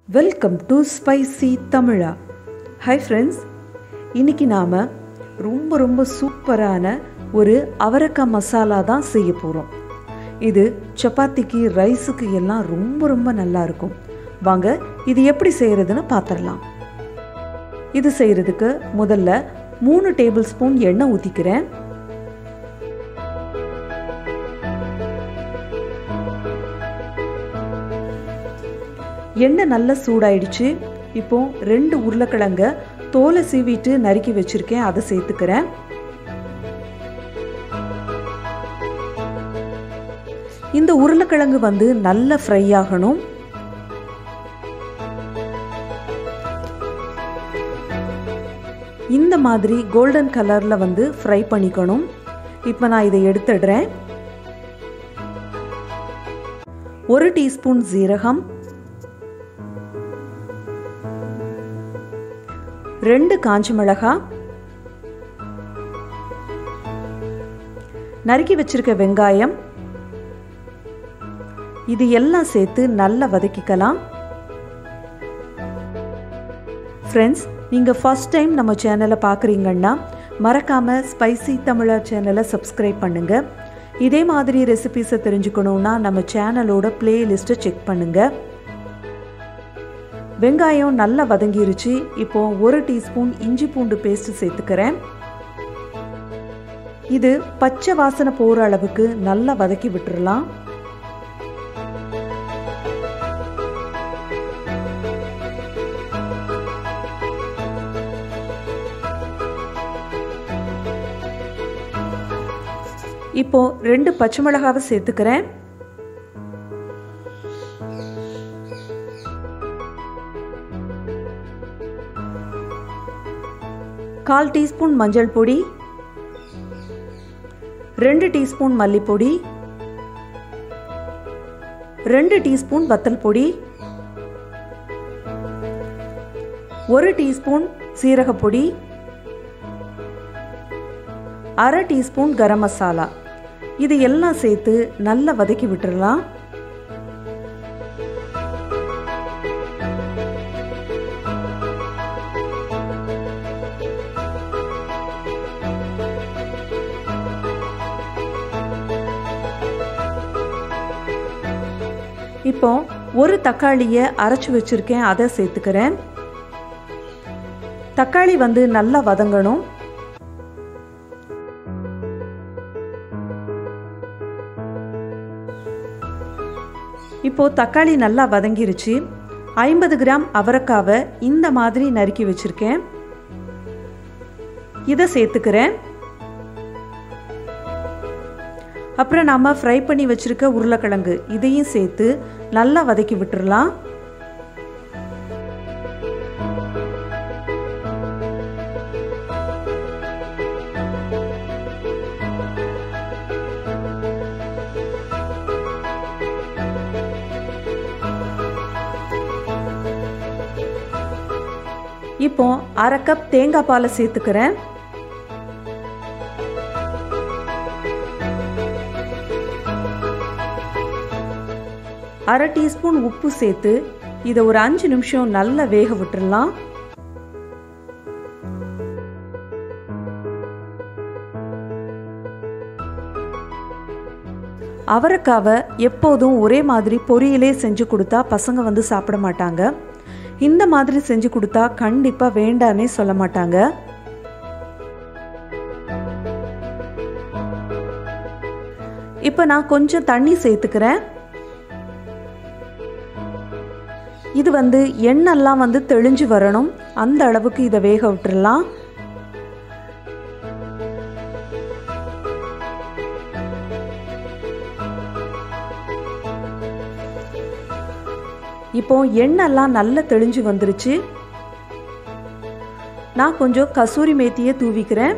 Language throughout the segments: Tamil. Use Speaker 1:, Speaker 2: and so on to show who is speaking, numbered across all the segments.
Speaker 1: welcome to spicy Tamizha hi friends இன்னைக்கு நாம் ரொம்ப ரொம்ப சூப்பரான ஒரு அவரக்காய் மசாலா தான் செய்ய போகிறோம் இது சப்பாத்திக்கு ரைஸுக்கு எல்லாம் ரொம்ப ரொம்ப நல்லா இருக்கும் வாங்க இது எப்படி செய்கிறதுன்னு பார்த்துடலாம் இது செய்கிறதுக்கு முதல்ல மூணு டேபிள் ஸ்பூன் எண்ணெய் ஊற்றிக்கிறேன் எண்ணெய் நல்லா சூடாயிடுச்சு இப்போ ரெண்டு உருளைக்கிழங்க தோலை சீவிட்டு நறுக்கி வச்சிருக்கேன் அதை சேர்த்துக்கிறேன் இந்த உருளைக்கிழங்கு வந்து நல்ல ஃப்ரை ஆகணும் இந்த மாதிரி கோல்டன் கலரில் வந்து ஃப்ரை பண்ணிக்கணும் இப்போ நான் இதை எடுத்துடுறேன் ஒரு டீஸ்பூன் ஜீரகம் ரெண்டு காஞ்ச மிளகா நறுக்கி வச்சிருக்க வெங்காயம் இது எல்லாம் சேர்த்து நல்லா வதக்கிக்கலாம் ஃப்ரெண்ட்ஸ் நீங்கள் ஃபஸ்ட் டைம் நம்ம சேனலை பார்க்குறீங்கன்னா மறக்காமல் ஸ்பைசி தமிழா சேனலை சப்ஸ்கிரைப் பண்ணுங்கள் இதே மாதிரி ரெசிபீஸை தெரிஞ்சுக்கணுன்னா நம்ம சேனலோட பிளேலிஸ்ட்டை செக் பண்ணுங்கள் வெங்காயம் நல்லா வதங்கிருச்சு இப்போ ஒரு டீஸ்பூன் இஞ்சி பூண்டு பேஸ்ட் சேர்த்துக்கிறேன் இது பச்சை வாசனை போகிற அளவுக்கு நல்லா வதக்கி விட்டுறலாம் இப்போ ரெண்டு பச்சை மிளகாவை சேர்த்துக்கிறேன் கால் டீஸ்பூன் மஞ்சள் பொடி ரெண்டு டீஸ்பூன் மல்லிப்பொடி ரெண்டு டீஸ்பூன் வத்தல் பொடி ஒரு டீஸ்பூன் சீரகப்பொடி அரை டீஸ்பூன் கரம் மசாலா இது எல்லாம் சேர்த்து நல்லா வதக்கி விட்டுறலாம் இப்போ ஒரு தக்காளியை அரைச்சி வச்சிருக்கேன் அதை சேர்த்துக்கிறேன் தக்காளி வந்து நல்லா வதங்கணும் இப்போ தக்காளி நல்லா வதங்கிருச்சு ஐம்பது கிராம் அவரைக்காவை இந்த மாதிரி நறுக்கி வச்சிருக்கேன் இதை சேர்த்துக்கிறேன் அப்புறம் நாம் ஃப்ரை பண்ணி வச்சுருக்க உருளைக்கிழங்கு இதையும் சேர்த்து நல்லா வதக்கி விட்டுறலாம் இப்போ அரை கப் தேங்காய் பாலை சேர்த்துக்கிறேன் அரை டீஸ்பூன் உப்பு சேர்த்து இதை ஒரு அஞ்சு நிமிஷம் நல்லா வேக விட்டுடலாம் அவரைக்காவை எப்போதும் ஒரே மாதிரி பொரியலே செஞ்சு கொடுத்தா பசங்க வந்து சாப்பிட மாட்டாங்க இந்த மாதிரி செஞ்சு கொடுத்தா கண்டிப்பாக வேண்டானே சொல்ல மாட்டாங்க இப்போ நான் கொஞ்சம் தண்ணி சேர்த்துக்கிறேன் இது வந்து எண்ணெல்லாம் வந்து தெளிஞ்சு வரணும் அந்த அளவுக்கு இதை வேக விட்டுறலாம் இப்போ எண்ணெல்லாம் நல்லா தெளிஞ்சு வந்துருச்சு நான் கொஞ்சம் கசூரி மேத்தியை தூவிக்கிறேன்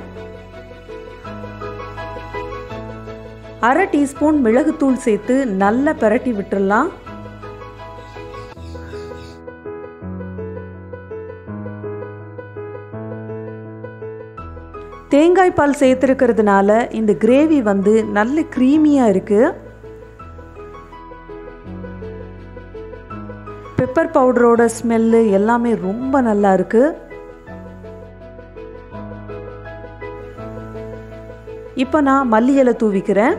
Speaker 1: அரை டீஸ்பூன் மிளகுத்தூள் சேர்த்து நல்லா பரட்டி விட்டுறலாம் தேங்காய் பால் சேர்த்துருக்கிறதுனால இந்த கிரேவி வந்து நல்ல க்ரீமியாக இருக்குது இப்போ பெப்பர் பவுடரோட ஸ்மெல்லு எல்லாமே ரொம்ப நல்லா இருக்கு இப்போ நான் மல்லி இலை தூவிக்கிறேன்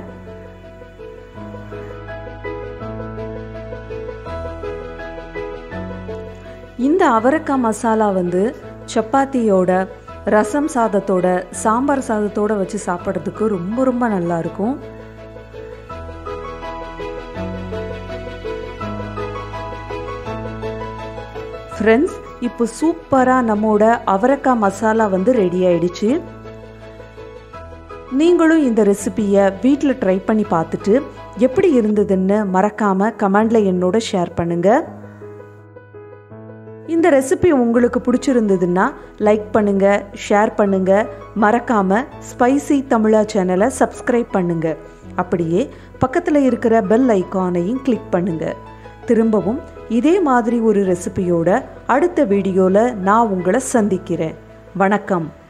Speaker 1: இந்த அவரக்காய் மசாலா வந்து சப்பாத்தியோட ரசம் சாதத்தோட சாம்பார் சாதத்தோட வச்சு சாப்பிட்றதுக்கு ரொம்ப ரொம்ப நல்லா இருக்கும் ஃப்ரெண்ட்ஸ் இப்போ சூப்பராக நம்மோட அவரக்காய் மசாலா வந்து ரெடி ஆயிடுச்சு நீங்களும் இந்த ரெசிபியை வீட்டில் ட்ரை பண்ணி பார்த்துட்டு எப்படி இருந்ததுன்னு மறக்காமல் கமெண்டில் என்னோட ஷேர் பண்ணுங்கள் இந்த ரெசிபி உங்களுக்கு பிடிச்சிருந்ததுன்னா லைக் பண்ணுங்க ஷேர் பண்ணுங்க மறக்காம ஸ்பைசி தமிழா சேனலை சப்ஸ்கிரைப் பண்ணுங்க அப்படியே பக்கத்தில் இருக்கிற பெல் ஐக்கானையும் கிளிக் பண்ணுங்க திரும்பவும் இதே மாதிரி ஒரு ரெசிபியோட அடுத்த வீடியோவில் நான் உங்களை சந்திக்கிறேன் வணக்கம்